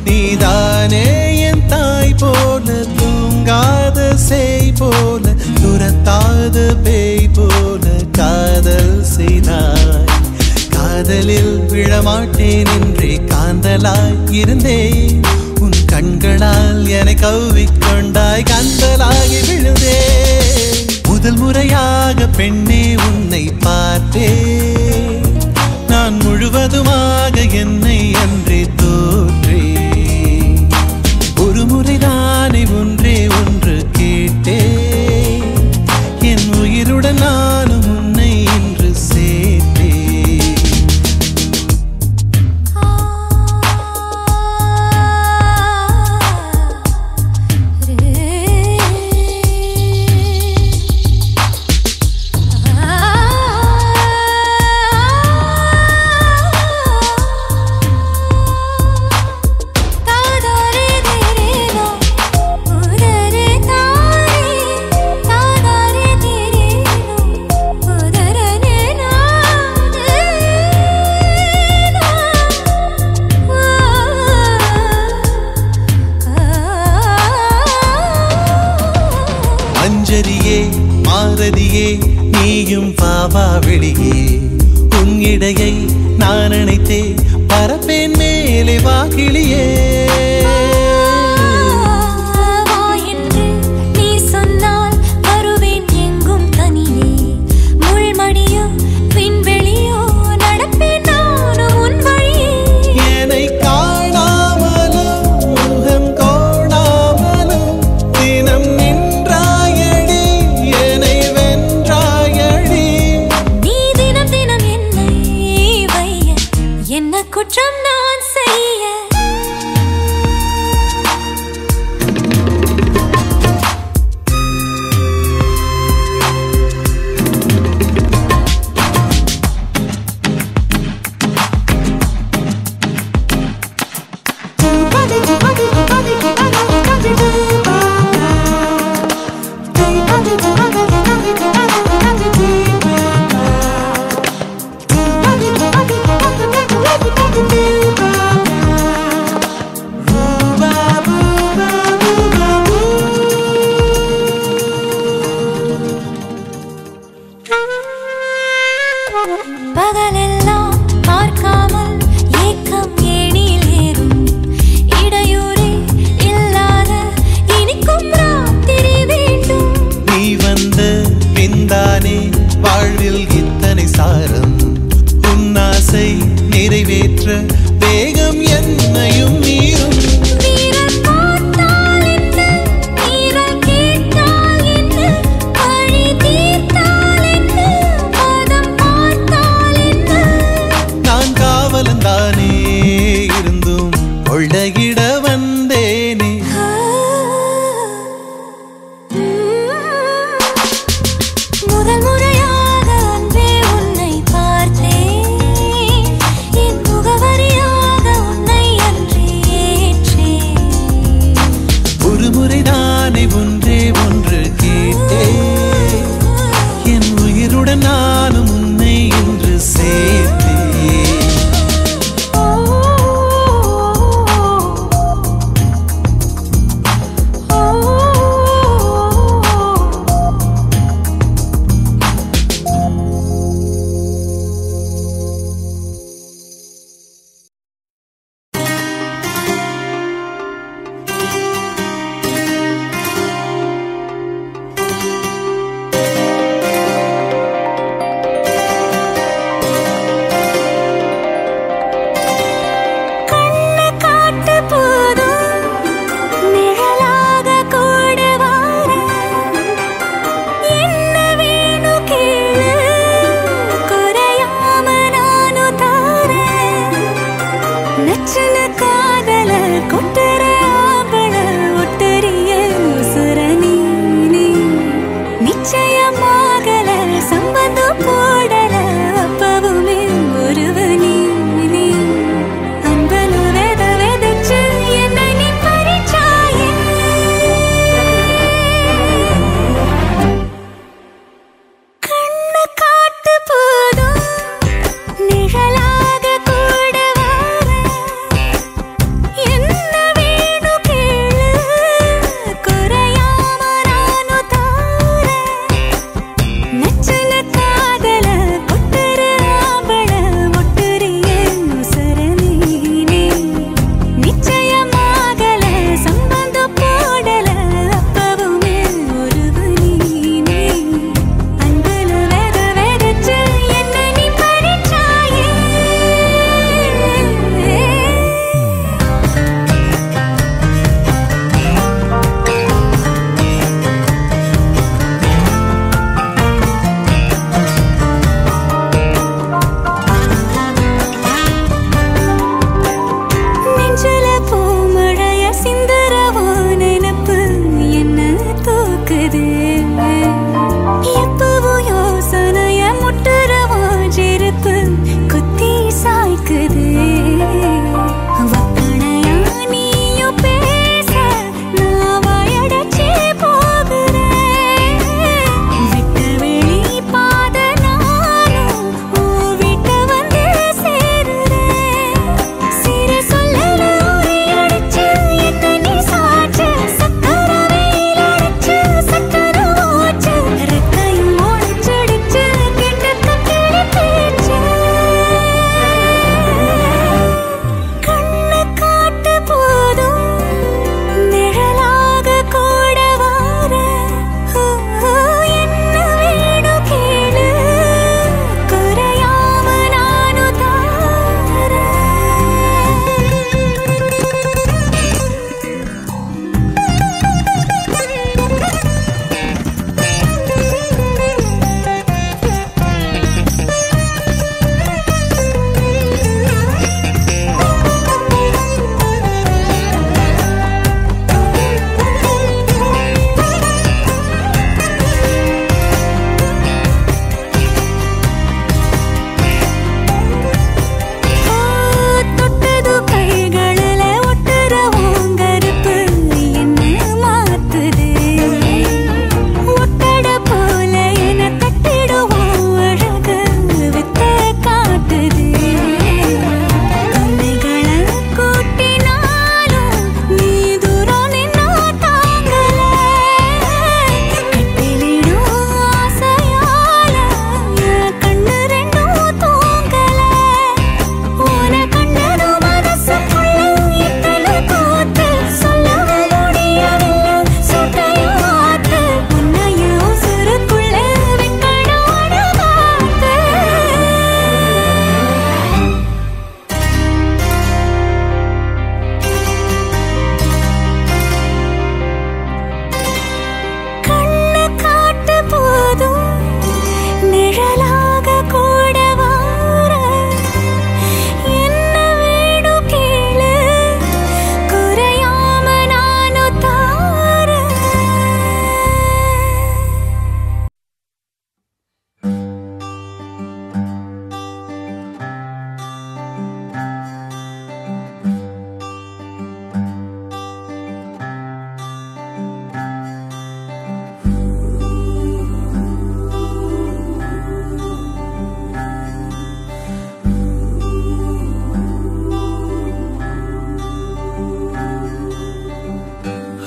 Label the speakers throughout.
Speaker 1: நீதானே என் தாய் போல தூங்காத செய் போல துரத்தாத பேய் போல காதல் செய்தாய் காதலில் விழமாட்டேன் என்றே காந்தலாய் இருந்தேன் உன் கண்களால் என்னை கவ்விக்கொண்டாய் கந்தலாகி விழுந்தேன் முதல் முறையாக பெண்ணே உன்னை பார்த்தேன் நான் முழுவதுமாக என்னை அன்றே தோற்றே ஒரு முறை நானே ஒன்றே ஒன்று கேட்டேன் என் உயிருடன் நானும் உன்னை இன்று சேர்த்தேன் மஞ்சரியே மாரதியே நீயும் பாவா வெளியே உன் இடையை நான் நினைத்தே பரப்பேன் மேலே வாகிழியே
Speaker 2: நீ சொன்னால் வருவேன் எங்கும் தனியே முள்மடியோ விண்வெளியோ நடப்பேன் நானும் உன் வழியே
Speaker 1: என்னை காணாமலும் முகம் கோணாமலும் தினம் நின்றாயடி என்னை வென்றாயடி
Speaker 2: நீ தினம் தினம் என்னை வைய என்ன குற்றம் நான் செய்ய பகலெல்லாம் பார்க்காமல் ஏக்கம் ஏணியில் ஏறும் இடையூறே இல்லாத இனிக்கும் ராத்திரி வேண்டும்
Speaker 1: நீ வந்த பின்தானே வாழ்வில் இத்தனை சாரம் உன் ஆசை நிறைவேற்ற வேகம் என்னையும் மீறும்
Speaker 2: வீரல் பார்த்தால் என்ன வீரல் கேட்டால் என்ன வழி தீர்த்தால் என்ன பதம் பார்த்தால் என்ன
Speaker 1: நான் காவலன் தானே இருந்தும் கொள்ளையிட வந்தேனே
Speaker 2: முதல் முறையாக அன்பே உன்னை பார்த்தேன் என் முகவரியாக உன்னை அன்றே ஏற்றேன்
Speaker 1: ஒரு முறை தானே ஒன்றே ஒன்று கேட்டேன் என் உயிருடன் நானும் உன்னை இன்று சேர்த்தேன்
Speaker 2: ஓ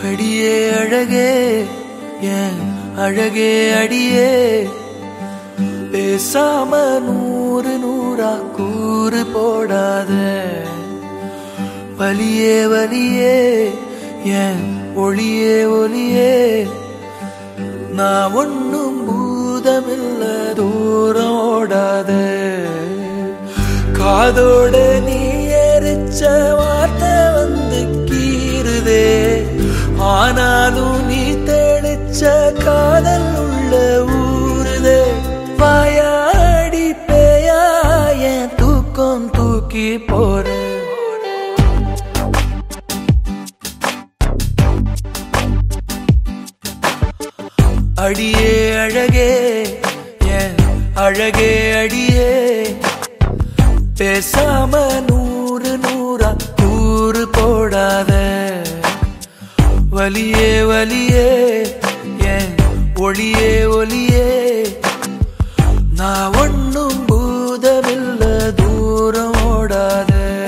Speaker 3: அடியே அழகே என் அழகே அடியே பேசாம நூறு நூறா கூறு போடாத வலியே வலியே என் ஒளியே ஒளியே நான் ஒன்னும் பூதமில்ல தூரம் ஓடாத காதோட நீ எரிச்ச வார்த்தை வந்து கீறுதே ஆனாலும் நீ தெளிச்ச காதல் உள்ள ஊறுதே வாயாடி பேயா என் தூக்கம் தூக்கி போறேன் அடியே அழகே என் அழகே அடியே பேசாம நூறு நூறா கூறு போடாத வலியே வலியே என் ஒளியே ஒளியே நான் ஒன்னும் பூதமில்ல தூரம் ஓடாத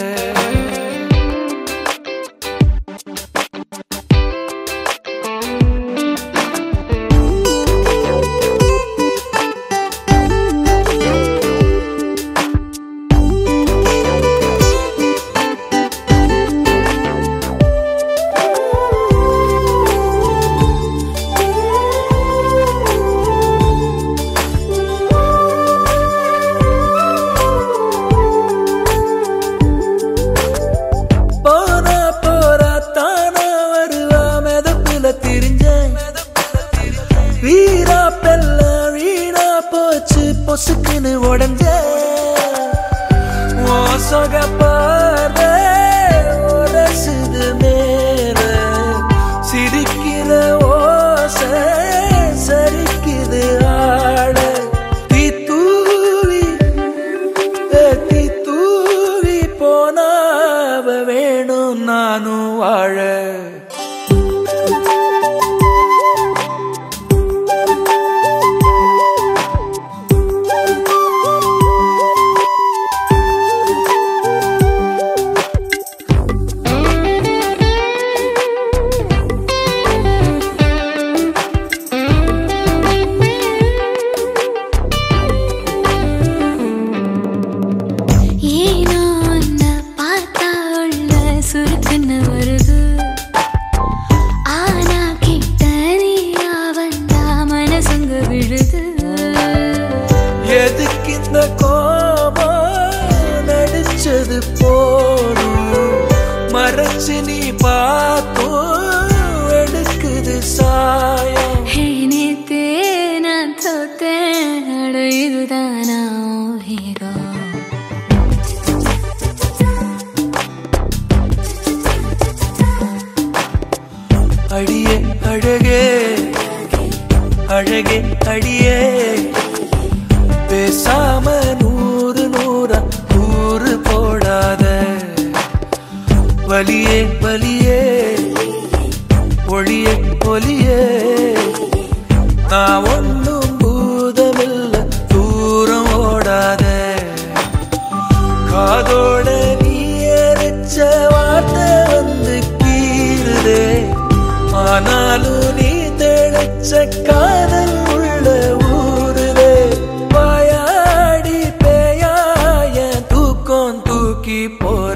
Speaker 3: போனா போறா தானா வருவா மெதப்புல திரிஞ்சேன் வீரா பெல்ல வீணா போச்சு பொசுக்குன்னு உடஞ்ச ஓ சொக பார்வை உரசுது மேல சிரிக்கிற ஓசை சரிக்குது ஆட தீ தூவி ஏத்தி தூவி போனாவ வேணும் நானும் வாழ
Speaker 2: ஏனோ உன்னை பார்த்தா உள்ள சுருக்குன்னு வருது ஆனா கிட்ட நீயா வந்தா மனசுங்க விழுது
Speaker 3: எதுக்கு இந்த கோபம் நடிச்சது போடும் மறைச்சு நீ பார்த்தும் எடுக்குது சாயம்
Speaker 2: ஹே நேத்தே நான் தோத்தேன் அட இதுதானா ஹீரோ
Speaker 3: அடியே அழகே அழகே அடியே பேசாம நூறு நூறா கூறு போடாத வலியே வலியே ஒளியே ஒளியே நான் ஒன்னும் பூதமில்ல தூரம் ஓடாத காதோட நீ எரிச்ச வார்த்தை வந்து கீறுதே ஆனாலும் நீ தெளிச்ச காதல் உள்ள ஊறுதே வாயாடி பேயாய தூக்கம் தூக்கி போற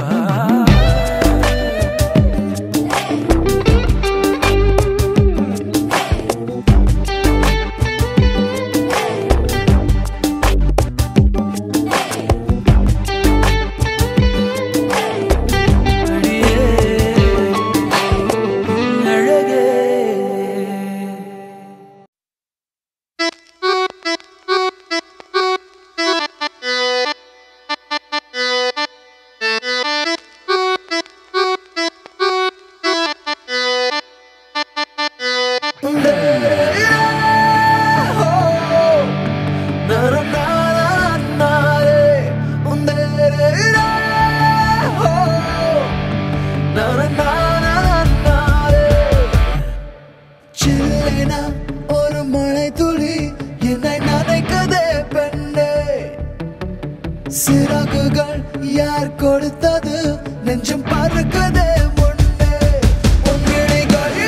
Speaker 3: அழகே
Speaker 4: சில்லின ஒரு மழை துளி என்னை நனைக்குதே பெண்ணே சிறகுகள் யார் கொடுத்தது நெஞ்சம் பறக்குதே முன்னே உன் விழிகள்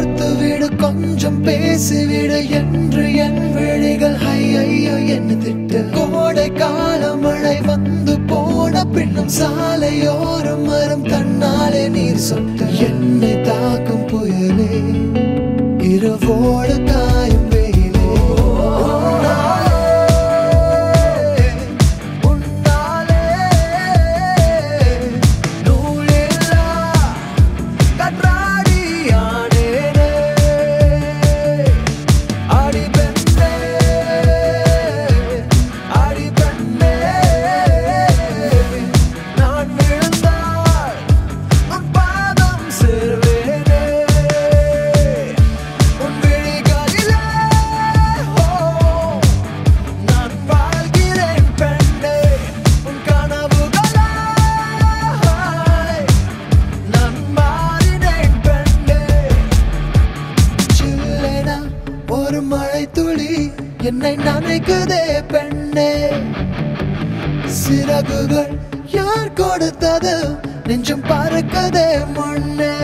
Speaker 4: கோர்த்து விடு கொஞ்சம் பேசிவிடு என்று என் விழிகள் ஐயோ என்ன திட்டு கோடை கால மழை வந்து போன பின்னும் சாலையோரம் மரம் தன்னாலே நீர் சொட்ட என்னை தாக்கும் புயலே இரவோடு காயும் வெயிலே உன்னாலே, உன்னாலே நூலில்லா கற்றாடியானேனே. அடி பெண்ணே, அடி பெண்ணே, நான் விழுந்தால் உன் பாதம் சேர்வேனே. உன் விழிகளிலே, ஓ, நான் வாழ்கிறேன் பெண்ணே. உன் கனவுகளாய் நான் மாறினேன் பெண்ணே சில்லென ஒரு மழை துளி என்னை நனைக்குதே பெண்ணே சிறகுகள் யார் கொடுத்தது நெஞ்சம் பறக்கதே முன்னே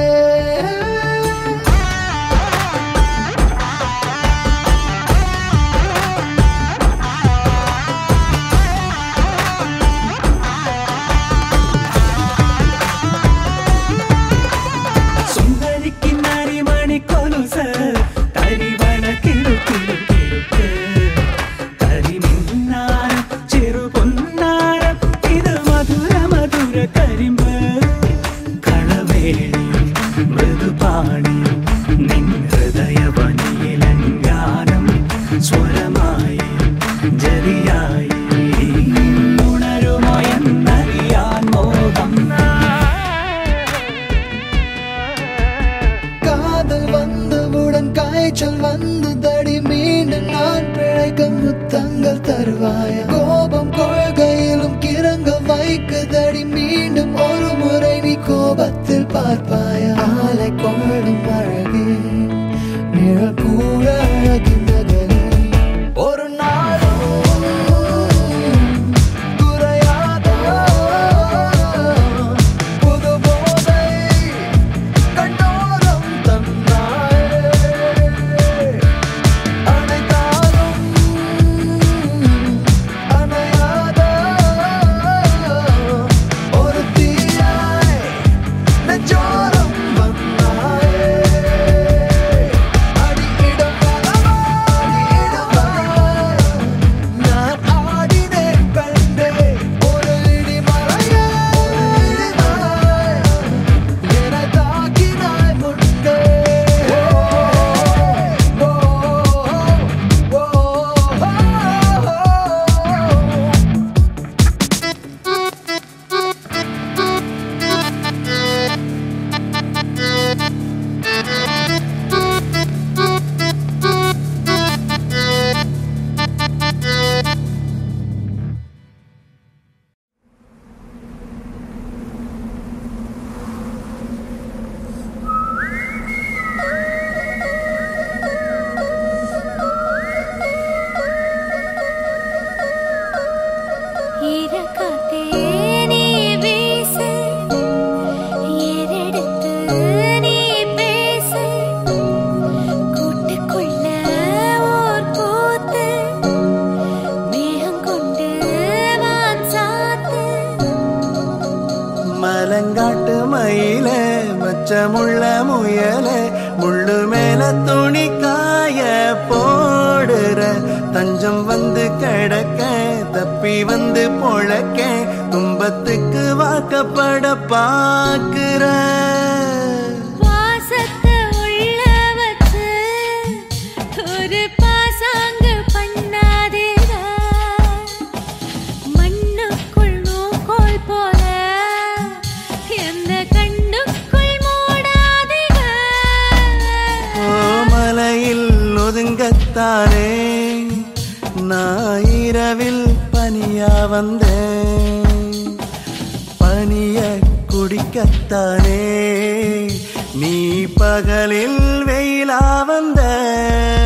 Speaker 5: സുന്ദരിക്ക് നരിമണി കൊലുസ് തരിവള കിടു കിടു കിടുക്ക് കരിമിന്നാരം ചെറു പൊന്നാരം ഇത് മധുര മധുര കരിമ്പ് കളവേളിയും മൃദുപാണിയും നിൻ ഹൃദയവനിയിലങ്കാനം സ്വരമായി ജരിയായി ഉണരുമോ എന്നറിയാൻ മോഹം
Speaker 4: காதல் வந்தவுடன் காய்ச்சல் வந்து தடி மீண்டும் நான் பிழைக்க முத்தங்கள் தருவாய கோபம் கொள்கையிலும் கிறங்க வைக்குதடி மீண்டும் ஒரு முறை நீ கோபத்தில் பார்ப்பாய ஆலை கொள்ளும் அழகே நிழல் கூட அழகின் நகரே ஒரு நாளும் குறையாத புது போதை கண்டோரம் தந்தாயே அனைத்தாலும் அணையாத ஒரு தீயாய் நெஞ்சோரம் வந்தாயே அடியிடம் வரவா, அடியிடவா, நான் ஆடினேன் பெண்ணே, ஒரு இடிமழையே, இடிமழையே. என்னை தாக்கினாய் முன்னே. ஓ, ஓ, ஓ, ஓ.
Speaker 2: ஈரக்காத்தே நீ வீசு, ஏறெடுத்து நீ பேசு. கூட்டுக்குள்ள ஓர் கூத்து, மேகம் கொண்டு வான் சாத்து.
Speaker 1: மலங்காட்டு மயில மச்சமுள்ள முயல முள்ளு மேல துணி காய போடுற தஞ்சம் வந்து கிடக்க தப்பி வந்து பொழக்க துன்பத்துக்கு வாக்கப்பட பாக்குற
Speaker 2: வாசத்தை உள்ள வச்சு ஒரு பாசாங்கு பண்ணாதேடா. மண்ணுக்குள் நூக்கோல் போல எந்த கண்ணுக்குள் மூடாதேடா.
Speaker 1: ஓ மலையில் ஒதுங்கத்தானே நான் இரவில் பனியா வந்தேன் பனிய குடிக்கத்தானே நீ பகலில் வெயிலா வந்த